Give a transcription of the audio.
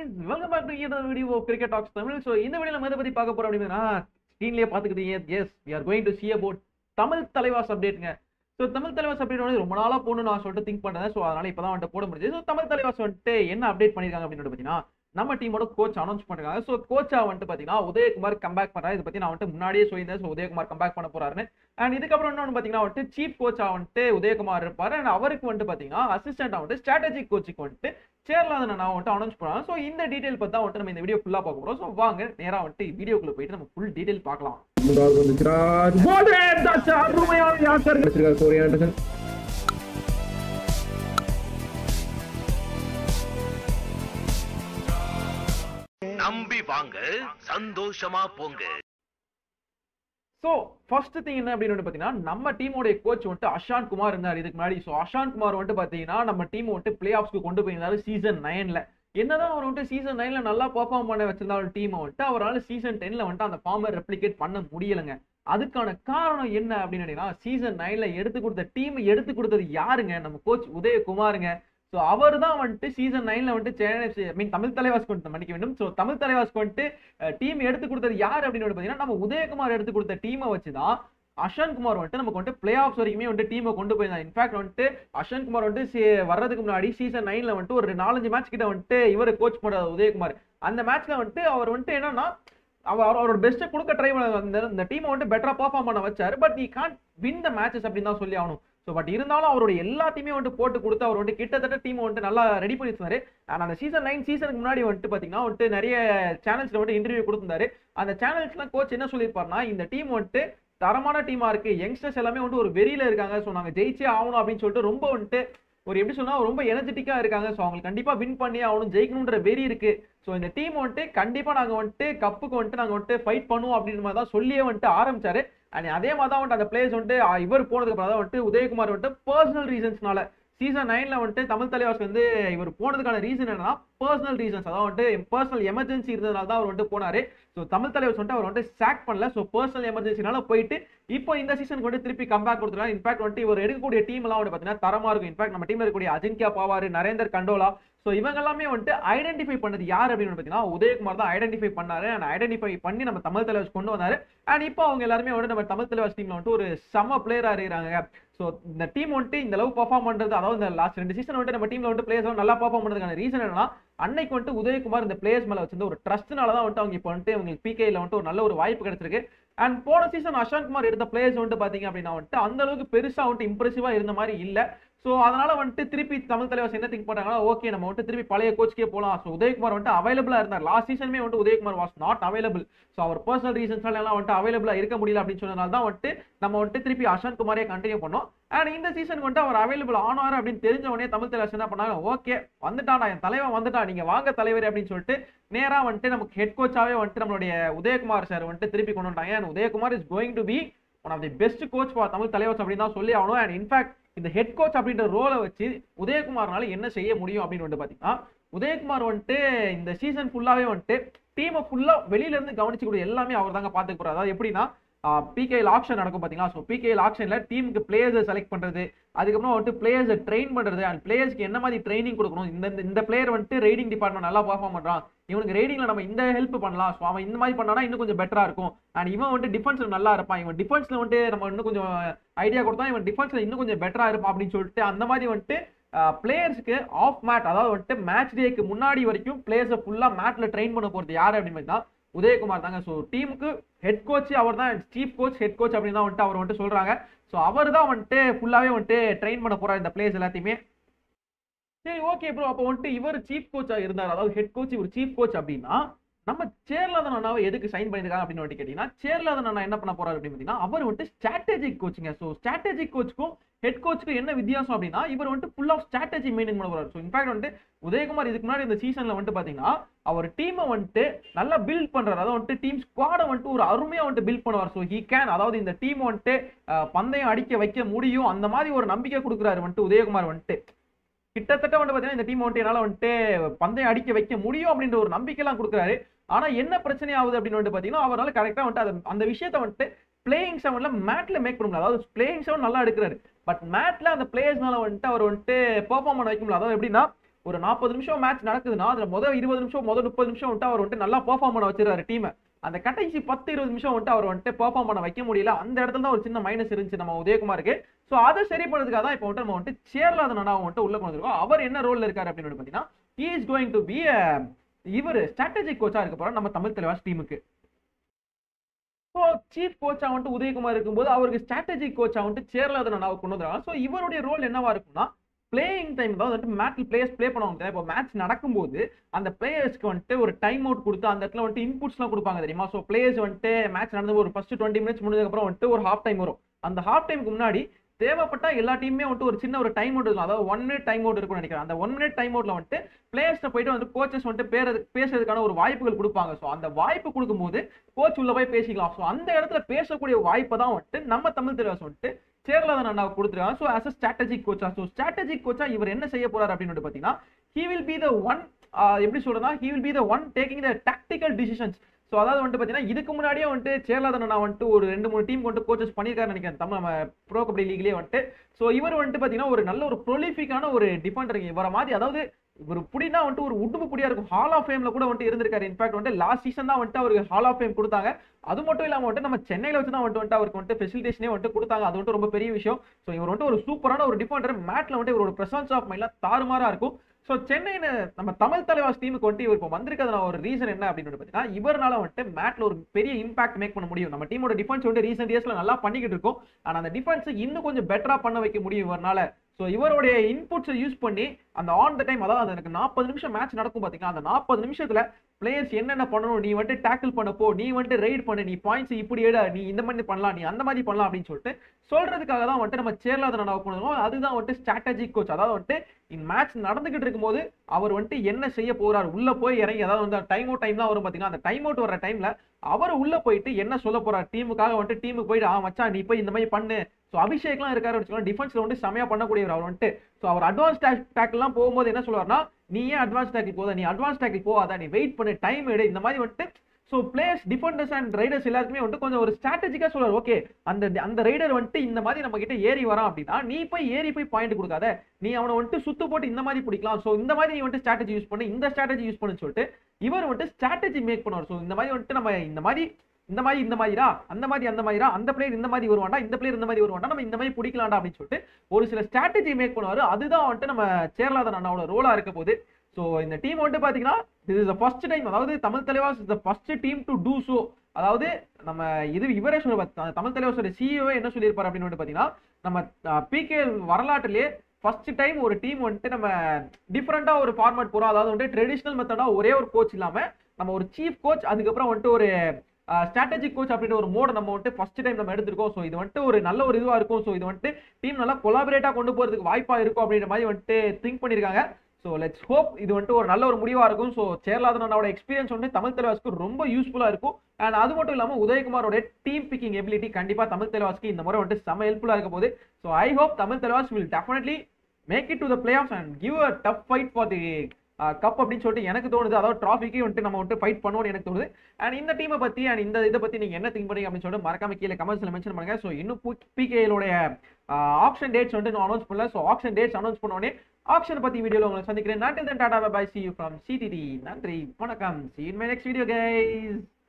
guys welcome back to இந்த video cricket talks Tamil so இந்த வீடியோ நம்ம எதை பத்தி பார்க்க போறோம் அப்படின்னா ஸ்க்ரீன்லயே பார்த்துக்கிட்டீங்க yes we are going to see about Tamil Thalaivas அப்டேட்டுங்க ஸோ தமிழ் தலைவாஸ் அப்டேட் வந்து ரொம்ப நாளா போகணும்னு நான் சொல்லிட்டு திங்க் பண்ணேன் ஸோ அதனால இப்போ தான் வந்துட்டு போட முடியுது ஸோ தமிழ் தலைவாஸ் வந்துட்டு என்ன அப்டேட் பண்ணியிருக்காங்க அப்படின்னு பார்த்தீங்கன்னா நம்ம டீமோட கோச் அனௌன்ஸ் பண்ணிருக்காங்க ஸோ கோச்சா வந்துட்டு பார்த்தீங்கன்னா உதயகுமார் கம்பேக் பண்றாரு இதை பத்தி நான் வந்துட்டு முன்னாடியே சொல்லியிருந்தேன் ஸோ உதயகுமார் கம்பேக் பண்ண போறாருன்னு அண்ட் இதுக்கப்புறம் இன்னொன்று பார்த்தீங்கன்னா வந்துட்டு சீஃப் கோச்சா வந்துட்டு உதயகுமார் இருப்பாரு அண்ட் அவருக்கு வந்துட்டு பார்த்தீங்கன்னா அசிஸ்டன்ட் வந்துட்டு ஸ்ட்ராட்டஜிக் கோச்சுக்கு வந்துட்டு சேர்லாதன நான் வந்துட்டு அனௌன்ஸ் பண்ணலாம் ஸோ இந்த டீடைல் பத்தி தான் வந்துட்டு நம்ம இந்த வீடியோ ஃபுல்லா பார்க்க போறோம் ஸோ வாங்க நேரா வந்துட்டு வீடியோக்குள்ள போயிட்டு நம்ம ஃபுல் டீடைல் பார்க்கலாம் முதலாவது வந்து சிராஜ் அருமையான யாக்கர் வச்சிருக்காரு கோரி ஆண்டர்சன் நம்பி வாங்க சந்தோஷமா போங்க ஸோ ஃபர்ஸ்ட் திங் என்ன அப்படின்னு வந்து பார்த்தீங்கன்னா நம்ம டீமோட கோச் வந்துட்டு அஷாந்த் குமார் இருந்தார் இதுக்கு முன்னாடி ஸோ அஷாந்த் குமார் வந்துட்டு பார்த்தீங்கன்னா நம்ம டீம் வந்துட்டு பிளே ஆஃப்ஸ்க்கு கொண்டு போயிருந்தாரு சீசன் நைன்ல என்னதான் அவர் வந்துட்டு சீசன் நைன்ல நல்லா பெர்ஃபார்ம் பண்ண வச்சிருந்தாலும் டீமை வந்துட்டு அவரால் சீசன் டென்ல வந்துட்டு அந்த ஃபார்மை ரெப்ளிகேட் பண்ண முடியலைங்க அதுக்கான காரணம் என்ன அப்படின்னு கேட்டீங்கன்னா சீசன் நைன்ல எடுத்து கொடுத்த டீம் எடுத்து கொடுத்தது யாருங்க நம்ம கோச் உதயகுமாருங்க ஸோ அவர் தான் வந்துட்டு சீசன் நைன்ல வந்துட்டு சென்னை ஐ மீன் தமிழ் தலைவாஸ் கொண்டு மன்னிக்க வேண்டும் ஸோ தமிழ் தலைவாஸ் வந்துட்டு டீம் எடுத்து கொடுத்தது யார் அப்படின்னு வந்து பார்த்தீங்கன்னா நம்ம உதயகுமார் எடுத்து கொடுத்த டீமை வச்சு தான் அஷன் குமார் வந்துட்டு நமக்கு வந்துட்டு பிளே ஆஃப்ஸ் வரைக்குமே வந்துட்டு டீமை கொண்டு போயிருந்தாங்க இன்ஃபேக்ட் வந்துட்டு அஷன் குமார் வந்துட்டு சி- வர்றதுக்கு முன்னாடி சீசன் நைன்ல வந்துட்டு ஒரு நாலஞ்சு மேட்ச் கிட்ட வந்துட்டு இவர் கோச் பண்ண உதயகுமார் அந்த மேட்ச்ல வந்துட்டு அவர் வந்துட்டு என்னன்னா அவர் அவர் அவரோட பெஸ்ட்டை கொடுக்க ட்ரை பண்ண அந்த இந்த டீமை வந்துட்டு பெட்டரா பர்ஃபார்ம் பண்ண வச்சாரு பட் நீ கான் வின் த மேட்சஸ் அப்படின்னு தான் சொல்லி ஆகணும் ஸோ பட் இருந்தாலும் அவருடைய எல்லாத்தையுமே வந்துட்டு போட்டு கொடுத்து அவர் வந்துட்டு கிட்டத்தட்ட டீம் வந்துட்டு நல்லா ரெடி பண்ணி வச்சிருந்தாரு அண்ட் அந்த சீசன் நைன் சீசனுக்கு முன்னாடி வந்துட்டு பார்த்தீங்கன்னா வந்துட்டு நிறைய சேனல்ஸ்ல வந்துட்டு இன்டர்வியூ கொடுத்திருந்தாரு அந்த சேனல்ஸ்லாம் கோச் என்ன சொல்லியிருப்பாருன்னா இந்த டீம் வந்துட்டு தரமான டீமா இருக்கு யங்ஸ்டர்ஸ் எல்லாமே வந்துட்டு ஒரு வெறியில இருக்காங்க ஸோ நாங்க ஜெயிச்சே ஆகணும் அப்படின்னு சொல்லிட்டு ரொம்ப வந்துட்டு ஒரு எப்படி சொன்னா ரொம்ப எனர்ஜெட்டிக்கா இருக்காங்க ஸோ அவங்களுக்கு கண்டிப்பா வின் பண்ணி ஆகணும் ஜெயிக்கணுன்ற வெறி இருக்கு ஸோ இந்த டீம் வந்துட்டு கண்டிப்பா நாங்க வந்துட்டு கப்புக்கு வந்துட்டு நாங்க வந்துட்டு ஃபைட் பண்ணுவோம் அப்படின்ற மாதிரி தான் சொல்லியே வந்துட்டு ஆரம்பிச்சாரு அண்ட் அதே மாதிரி தான் வந்துட்டு அந்த பிளேயர்ஸ் வந்துட்டு ஆ, இவர் போனதுக்கு அப்புறம் தான் வந்துட்டு உதயகுமார் வந்துட்டு பர்சனல் ரீசன்ஸ்னால சீசன் நைன்ல வந்துட்டு தமிழ் தலைவாஸ் வந்து இவர் போனதுக்கான ரீசன் என்னன்னா பர்சனல் ரீசன்ஸ் அதாவது வந்துட்டு பர்சனல் எமர்ஜென்சி இருந்ததுனால தான் அவர் வந்துட்டு போனாரு ஸோ தமிழ் தலைவர் வந்துட்டு அவர் வந்துட்டு சாக் பண்ணல ஸோ பர்சனல் எமர்ஜென்சினால போயிட்டு இப்போ இந்த சீசனுக்கு வந்து திருப்பி கம்பேக் கொடுத்துருக்காங்க இன்ஃபேக்ட் வந்துட்டு இவர் எடுக்கக்கூடிய டீம் எல்லாம் வந்து பார்த்தீங்கன்னா தரமா இருக்கும் இன்ஃபேக்ட் நம்ம டீம்ல இருக்கக்கூடிய அஜின்கியா பாவாரு நரேந்தர் கண்டோலா ஸோ இவங்க எல்லாமே வந்துட்டு ஐடென்டிஃபை பண்ணது யார் அப்படின்னு பார்த்தீங்கன்னா உதயகுமார் தான் ஐடென்டிஃபை பண்ணாரு அண்ட் ஐடென்டிஃபை பண்ணி நம்ம தமிழ் தலைவர் கொண்டு வந்தாரு அண்ட் இப்போ அவங்க எல்லாருமே வந்து நம்ம தமிழ் தலைவர் டீம்ல வந்துட்டு ஒரு செம பிளேயரா இருக்கிறாங்க ஸோ இந்த டீம் வந்துட்டு இந்த அளவு பர்ஃபார்ம் பண்றது அதாவது இந்த லாஸ்ட் ரெண்டு சீசன் வந்துட்டு நம்ம டீம்ல வந்துட்டு பிளேயர்ஸ் நல்லா பர்ஃபார்ம் பண்றதுக்கான ரீசன் என்னன்னா அன்னைக்கு வந்துட்டு உதயகுமார் இந்த பிளேயர்ஸ் மேல வச்சிருந்த ஒரு ட்ரஸ்ட்னால தான் வந்துட்டு அவங்க இப்போ வந்துட்டு அவங்களுக்கு பிகேல வந்துட்டு ஒரு நல்ல ஒரு வாய்ப்பு கிடைச்சிருக்கு அண்ட் போன சீசன் அஷாந்த் குமார் எடுத்த பிளேயர்ஸ் வந்துட்டு பாத்தீங்க அப்படின்னா வந்துட்டு அந்த அளவுக்கு பெருசா வந்துட்டு இம்ப்ரெசிவா இருந்த மாதிரி இல்ல ஸோ அதனால வந்துட்டு திருப்பி தமிழ் தலைவர் என்ன திங்க் பண்றாங்கன்னா ஓகே நம்ம வந்துட்டு திருப்பி பழைய கோச்சுக்கே போலாம் ஸோ உதயகுமார் வந்துட்டு அவைலபிளா இருந்தார் லாஸ்ட் சீசனுமே வந்துட்டு Udayakumar was not available so அவர் பர்சனல் ரீசன்ஸ்னால எல்லாம் வந்துட்டு அவைலபிளா இருக்க முடியல அப்படின்னு சொன்னதால தான் வந்துட்டு நம்ம வந்துட்டு திருப்பி அஷாந்த் குமாரே கண்டினியூ பண்ணோம் அண்ட் இந்த சீசனுக்கு வந்துட்டு அவர் அவைலபிள் ஆனார் அப்படின்னு தெரிஞ்ச உடனே தமிழ் தலைவர் என்ன பண்ணாங்க ஓகே வந்துட்டான் என் தலைவன் வந்துட்டான் நீங்க வாங்க தலைவர் அப்படின்னு சொல்லிட்டு நேரா வந்துட்டு நமக்கு ஹெட் கோச்சாவே வந்துட்டு நம்மளுடைய உதயகுமார் சார் வந்துட்டு திருப்பி கொண்டு வந்துட்டாங்க and Udayakumar is going to be one of the best coach for Tamil Thalaivas அப்படின்னு தான் சொல்லி ஆகணும் அண்ட் இன்ஃபேக்ட் இந்த ஹெட் கோச் அப்படின்ற ரோலை வச்சு உதயகுமார்னால என்ன செய்ய முடியும் அப்படின்னு வந்துட்டு பார்த்தீங்கன்னா உதயகுமார் வந்துட்டு இந்த சீசன் ஃபுல்லாவே வந்துட்டு டீமை ஃபுல்லா வெளியில இருந்து கவனிச்சுக்கூடிய எல்லாமே அவர் தாங்க பார்த்துக்க போறாரு அதாவது எப்படின்னா பிகேஎல் ஆக்ஷன் நடக்கும் பாத்தீங்களா ஸோ பிகேஎல் ஆக்ஷன்ல டீமுக்கு பிளேயர்ஸை செலக்ட் பண்றது அதுக்கப்புறம் வந்துட்டு பிளேயர்ஸை ட்ரெயின் பண்றது அண்ட் பிளேயர்ஸ்க்கு என்ன மாதிரி ட்ரைனிங் கொடுக்கணும் இந்த இந்த- இந்த பிளேயர் வந்துட்டு ரைடிங் டிபார்ட்மெண்ட் நல்லா பர்ஃபார்ம் பண்றான் இவனுக்கு ரைடிங்ல நம்ம இந்த ஹெல்ப் பண்ணலாம் ஸோ அவன் இந்த மாதிரி பண்ணானா இன்னும் கொஞ்சம் பெட்டரா இருக்கும் அண்ட் இவன் வந்துட்டு டிஃபென்ஸ்ல நல்லா இருப்பான் இவன் டிஃபென்ஸ்ல வந்துட்டு நம்ம இன்னும் கொஞ்சம் ஐடியா கொடுத்தா இவன் டிஃபென்ஸ்ல இன்னும் கொஞ்சம் பெட்டரா இருப்பான் அப்படின்னு சொல்லிட்டு அந்த மாதிரி வந்துட்டு பிளேயர்ஸ்க்கு ஆஃப் மேட் அதாவது வந்துட்டு மேட்ச் டேக்கு முன்னாடி வரைக்கும் பிளேயர்ஸை ஃபுல்லா மேட்ல ட்ரெயின் பண்ண போறது யாரு அப்படின்னு பார்த்தீங்கன்னா உதயகுமார் தாங்க ஸோ டீமுக்கு ஹெட் கோச் அவர் தான் சீஃப் கோச் ஹெட் கோச் அப்படின்னு தான் வந்துட்டு அவர் வந்துட்டு சொல்றாங்க ஸோ அவர் தான் வந்துட்டு ஃபுல்லாவே வந்துட்டு ட்ரெயின் பண்ண போறாரு இந்த பிளேயர்ஸ் எல்லாத்தையுமே சரி ஓகே ப்ரோ அப்போ வந்துட்டு இவர் சீஃப் கோச்சா இருந்தார் அதாவது ஹெட் கோச் இவர் சீஃப் கோச் அப்படின்னா நம்ம சேர்லாதன் அண்ணாவை எதுக்கு சைன் பண்ணிருக்காங்க அப்படின்னு வந்துட்டு கேட்டீங்கன்னா சேர்லாதன் அண்ணா என்ன பண்ண போறாரு அப்படின்னு பார்த்தீங்கன்னா அவர் வந்துட்டு ஸ்ட்ராட்டஜிக் கோச்சுங்க ஸோ ஸ்ட்ராட்டஜிக் கோச்சுக்கும் ஹெட் கோச்சுக்கும் என்ன வித்தியாசம் அப்படின்னா இவர் வந்துட்டு ஃபுல் ஆஃப் ஸ்ட்ராட்டஜி மெயின்டைன் பண்ண போறாரு ஸோ இன்ஃபேக்ட் வந்துட்டு உதயகுமார் இதுக்கு முன்னாடி இந்த சீசன்ல வந்துட்டு பாத்தீங்கன்னா அவர் டீமை வந்துட்டு நல்லா பில்ட் பண்றாரு அதாவது வந்துட்டு டீம் ஸ்குவாடை வந்துட்டு ஒரு அருமையா வந்துட்டு பில்ட் பண்ணுவார் ஸோ ஹி கேன் அதாவது இந்த டீம் வந்துட்டு அஹ், பந்தயம் அடிக்க வைக்க முடியும் அந்த மாதிரி ஒரு நம்பிக்கை கொடுக்குறாரு வந்துட்டு உதயகுமார் வந்துட்டு கிட்டத்தட்ட வந்து பாத்தீங்கன்னா இந்த டீம் வந்துட்டு என்னால வந்துட்டு பந்தயம் அடிக்க வைக்க முடியும் அப்படின்ற ஒரு நம்பிக்கைலாம் கொடுக்குறாரு ஆனா என்ன பிரச்சனை ஆகுது அப்படின்னு வந்துட்டு பாத்தீங்கன்னா அவரால் கரெக்டா வந்துட்டு அது- அந்த விஷயத்த வந்துட்டு பிளேயிங் செவன்ல மேட்ல மேக் பண்ண முடியல அதாவது பிளேயிங் செவன் நல்லா எடுக்கிறாரு பட் மேட்ல அந்த பிளேயர்ஸ்னால வந்துட்டு அவர் வந்துட்டு பெர்ஃபார்ம் பண்ண வைக்க முடியல அதாவது எப்படின்னா ஒரு நாற்பது நிமிஷம் மேட்ச் நடக்குதுன்னா அதுல முதல் இருபது நிமிஷம் முதல் முப்பது நிமிஷம் வந்துட்டு அவர் வந்துட்டு நல்லா பெர்ஃபார்ம் பண்ண வச்சிருக்காரு டீமை அந்த கடைசி பத்து இருபது நிமிஷம் வந்துட்டு அவர் வந்துட்டு பெர்ஃபார்ம் பண்ண வைக்க முடியல அந்த இடத்துல தான் ஒரு சின்ன மைனஸ் இருந்துச்சு நம்ம உதயகுமாருக்கு ஸோ அதை சரி பண்ணதுக்காக தான் இப்போ வந்துட்டு நம்ம வந்துட்டு சேர்லாத நடாவை வந்துட்டு உள்ள கொண்டு வந்திருக்கோம் அவர் என்ன ரோல்ல இருக்காரு அப்படின்னு வந்து பார்த்தீங்கன்னா he is going to be a இவர் ஸ்ட்ராட்டஜிக் கோச்சா இருக்க போறோம் நம்ம தமிழ் தலைவாஸ் டீமுக்கு ஸோ சீஃப் கோச்சா வந்துட்டு உதயகுமார் இருக்கும்போது அவருக்கு ஸ்ட்ராட்டஜிக் கோச்சா வந்துட்டு சேர்லாத நடாவை கொண்டு வந்துருக்காங்க ஸோ இவருடைய ரோல் என்னவா இருக்கும்னா பிளேயிங் டைம் தான் வந்துட்டு மேட்ச் பிளேயர்ஸ் ப்ளே பண்ணுவாங்க இப்போ மேட்ச் நடக்கும்போது அந்த பிளேயர்ஸ்க்கு வந்துட்டு ஒரு டைம் அவுட் கொடுத்து அந்த இடத்துல வந்துட்டு இன்புட்ஸ்லாம் கொடுப்பாங்க தெரியுமா ஸோ பிளேயர்ஸ் வந்துட்டு மேட்ச் நடந்து ஒரு ஃபர்ஸ்ட் டுவெண்ட்டி மினிட்ஸ் முடிஞ்சதுக்கப்புறம் வந்துட்டு ஒரு ஹாஃப் டைம் வரும் அந்த ஹாஃப் டைமுக்கு முன்னாடி தேவைப்பட்டா எல்லா டீமுமே வந்துட்டு ஒரு சின்ன ஒரு டைம் அவுட் இருக்கும் அதாவது ஒன் மினிட் டைம் அவுட் இருக்கும்னு நினைக்கிறேன் அந்த ஒன் மினிட் டைம் அவுட்ல வந்துட்டு பிளேயர்ஸ்ட போயிட்டு வந்து கோச்சஸ் வந்துட்டு பேரது பேசுறதுக்கான ஒரு வாய்ப்புகள் கொடுப்பாங்க ஸோ அந்த வாய்ப்பு கொடுக்கும்போது கோச் உள்ள போய் பேசிக்கலாம் ஸோ அந்த இடத்துல பேசக்கூடிய வாய்ப்பை தான் வந்துட்டு நம்ம தமிழ் தலைவாஸ் வந்துட்டு சேர்லாதன் அண்ணா கொடுத்துருக்காங்க ஸோ ஆஸ் அ ஸ்ட்ராட்டஜிக் கோச்சா ஸோ ஸ்ட்ராட்டஜிக் கோச்சா இவர் என்ன செய்ய போறாரு அப்படின்னு வந்து பார்த்தீங்கன்னா he will be the one எப்படி சொல்றதுனா he will be the one taking the tactical decisions so அதாவது வந்துட்டு பார்த்தீங்கன்னா இதுக்கு முன்னாடியே வந்துட்டு சேர்லாதன் அண்ணா வந்துட்டு ஒரு ரெண்டு மூணு டீம் வந்துட்டு கோச்சஸ் பண்ணியிருக்காரு நினைக்கிறேன் தமிழ் நம்ம ப்ரோ கபடி லீக்லேயே வந்துட்டு ஸோ இவர் வந்துட்டு பார்த்தீங்கன்னா ஒரு நல்ல ஒரு ப்ரொலிஃபிக்கான ஒரு டிஃபெண்டர் இவர மாதிரி அதாவது இவர் புடினா வந்துட்டு ஒரு உடுப்பு புடியா இருக்கும் ஹால் ஆஃப் ஃபேம்ல கூட வந்துட்டு இருந்திருக்காரு இன்ஃபேக்ட் வந்துட்டு லாஸ்ட் சீசன் தான் வந்துட்டு அவருக்கு ஹால் ஆஃப் ஃபேம் கொடுத்தாங்க அது மட்டும் இல்லாம வந்துட்டு நம்ம சென்னையில வச்சு தான் வந்துட்டு வந்துட்டு அவருக்கு வந்துட்டு ஃபெசிலிட்டேஷனே வந்துட்டு கொடுத்தாங்க அது வந்துட்டு ரொம்ப பெரிய விஷயம் ஸோ இவர் வந்துட்டு ஒரு சூப்பரான ஒரு டிஃபெண்டர் மேட்ல வந்துட்டு இவரோட பிரசன்ஸ் ஆஃப் மைண்ட்ல தாறுமாறா இருக்கும் ஸோ சென்னைன்னு நம்ம தமிழ் தலைவாஸ் டீமுக்கு வந்துட்டு இவர் இப்போ வந்திருக்கிறதுல ஒரு ரீசன் என்ன அப்படின்னு வந்து பார்த்தீங்கன்னா இவரால வந்துட்டு மேட்ல ஒரு பெரிய இம்பாக்ட் மேக் பண்ண முடியும் நம்ம டீமோட டிஃபென்ஸ் வந்துட்டு ரீசெண்ட் இயர்ஸ்ல நல்லா பண்ணிக்கிட்டு இருக்கோம் ஆனா அந்த டிஃபென்ஸ் இன்னும் கொஞ்சம் பெட்டரா பண்ண வைக்க முடியும் இவரால ஸோ இவருடைய இன்புட்ஸை யூஸ் பண்ணி அந்த ஆன் த டைம் அதாவது அந்த எனக்கு நாற்பது நிமிஷம் மேட்ச் நடக்கும் பார்த்தீங்கன்னா அந்த நாற்பது நிமிஷத்துல பிளேயர்ஸ் என்னென்ன பண்ணணும் நீ வந்துட்டு டேக்கிள் பண்ண போ நீ வந்துட்டு ரைட் பண்ணு நீ பாயிண்ட்ஸ் இப்படி எடு நீ இந்த மாதிரி பண்ணலாம் நீ அந்த மாதிரி பண்ணலாம் அப்படின்னு சொல்லிட்டு சொல்றதுக்காக தான் வந்துட்டு நம்ம சேர்லாத நடவு பண்ணுவோம் அதுதான் வந்துட்டு ஸ்ட்ராட்டஜிக் கோச் அதாவது வந்துட்டு இந்த மேட்ச் நடந்துகிட்டு இருக்கும்போது அவர் வந்துட்டு என்ன செய்ய போறாரு உள்ள போய் இறங்கி அதாவது வந்து டைம் அவுட் டைம் தான் வரும் பாத்தீங்கன்னா அந்த டைம் அவுட் வர டைம்ல அவர் உள்ள போயிட்டு என்ன சொல்ல போறாரு டீமுக்காக வந்துட்டு டீமுக்கு போயிட்டு ஆ மச்சான் நீ போய் இந்த மாதிரி பண்ணு ஸோ அபிஷேக்லாம் இருக்காரு வச்சுக்கோங்க டிஃபென்ஸ்ல வந்து செமையா பண்ணக்கூடியவர் அவர் வந்துட்டு ஸோ அவர் அட்வான்ஸ் டேக்லாம் போகும்போது என்ன சொல்லுவார்னா நீ ஏன் அட்வான்ஸ் டேக்கில் போதா நீ அட்வான்ஸ் டேக்கில் போகாத நீ வெயிட் பண்ணு டைம் எடு இந்த மாதிரி வந்துட்டு so players defenders and raiders எல்லாருக்குமே வந்துட்டு கொஞ்சம் ஒரு ஸ்ட்ராட்டஜிக்கா சொல்லுவார் ஓகே அந்த அந்த ரைடர் வந்துட்டு இந்த மாதிரி நம்ம கிட்ட ஏறி வரான் அப்படின்னா நீ போய் ஏறி போய் பாயிண்ட் கொடுக்காத நீ அவனை வந்துட்டு சுத்து போட்டு இந்த மாதிரி பிடிக்கலாம் ஸோ இந்த மாதிரி நீ வந்துட்டு ஸ்ட்ராட்டஜி யூஸ் பண்ணு இந்த ஸ்ட்ராட்டஜி யூஸ் பண்ணுன்னு சொல்லிட்டு இவர் வந்துட்டு ஸ்ட்ராட்டஜி மேக் பண்ணுவார் ஸோ இந்த மாதிரி வந்துட்டு நம்ம இந்த மாதிரி இந்த மாதிரி இந்த மாதிரிடா அந்த மாதிரி அந்த மாதிரிடா அந்த பிளேயர் இந்த மாதிரி வருவாண்டா இந்த பிளேயர் இந்த மாதிரி வருவாண்டா நம்ம இந்த மாதிரி பிடிக்கலாம்டா அப்படின்னு சொல்லிட்டு ஒரு சில ஸ்ட்ராட்டஜி மேக் பண்ணுவாரு அதுதான் வந்துட்டு நம்ம சேர்லாதன் அண்ணாவோட ரோலா இருக்க போகுது ஸோ இந்த டீம் வந்துட்டு பாத்தீங்கன்னா this is the first time அதாவது Tamil Thalaivas is the first team to do so அதாவது நம்ம இது இவரே சொல்ல தமிழ் தலைவாஸோட சிஇஓ என்ன சொல்லியிருப்பாரு அப்படின்னு வந்து பாத்தீங்கன்னா நம்ம பிகே வரலாற்றிலே ஃபர்ஸ்ட் டைம் ஒரு டீம் வந்துட்டு நம்ம டிஃப்ரெண்டா ஒரு ஃபார்மேட் போறோம் அதாவது வந்துட்டு ட்ரெடிஷனல் மெத்தடா ஒரே ஒரு கோச் இல்லாம நம்ம ஒரு சீஃப் கோச் அதுக்கப்புறம் வந்துட்டு ஒரு ஸ்ட்ராட்டஜிக் கோச் அப்படின்ற ஒரு மோட நம்ம வந்துட்டு ஃபர்ஸ்ட் டைம் நம்ம எடுத்திருக்கோம் ஸோ இது வந்துட்டு ஒரு நல்ல ஒரு இதுவா இருக்கும் ஸோ இது வந்துட்டு டீம் நல்லா கொலாபரேட்டா கொண்டு போறதுக்கு வாய்ப்பா இருக்கும் அப்படின்ற மாதிரி வந்துட்டு திங்க் பண்ணிருக்காங்க ஸோ லெட்ஸ் ஹோப் இது வந்துட்டு ஒரு நல்ல ஒரு முடிவா இருக்கும் ஸோ சேர்லாதனோட எக்ஸ்பீரியன்ஸ் வந்து தமிழ் தலைவாஸ்க்கு ரொம்ப யூஸ்ஃபுல்லா இருக்கும் அண்ட் அது மட்டும் இல்லாம உதயகுமாரோட டீம் பிக்கிங் எபிலிட்டி கண்டிப்பா தமிழ் தலைவாஸ்க்கு இந்த முறை வந்துட்டு செம ஹெல்ப்ஃபுல்லா இருக்க போகுது so I hope Tamil Thalaivas will definitely make it to the play off and give a tough fight for the cup அப்படின்னு சொல்லிட்டு எனக்கு தோணுது அதாவது ட்ராஃபிக்கு வந்துட்டு நம்ம வந்துட்டு ஃபைட் பண்ணுவோம்னு எனக்கு தோணுது அண்ட் இந்த டீமை பத்தி அண்ட் இந்த இதை பத்தி நீங்க என்ன திங்க் பண்ணீங்க அப்படின்னு சொல்லிட்டு மறக்காம கீழே கமெண்ட்ஸ்ல மென்ஷன் பண்ணுங்க ஸோ இன்னும் பிகேலோடைய ஆப்ஷன் டேட்ஸ் வந்து நான் அனௌன்ஸ் பண்ணல ஸோ ஆப்ஷன் டேட்ஸ் அனௌன்ஸ் பண்ணோடனே ஆப்ஷன் பத்தி வீடியோல உங்களை சந்திக்கிறேன் நாட்டில் tata bye see you from CTT நன்றி வணக்கம் see in my next video guys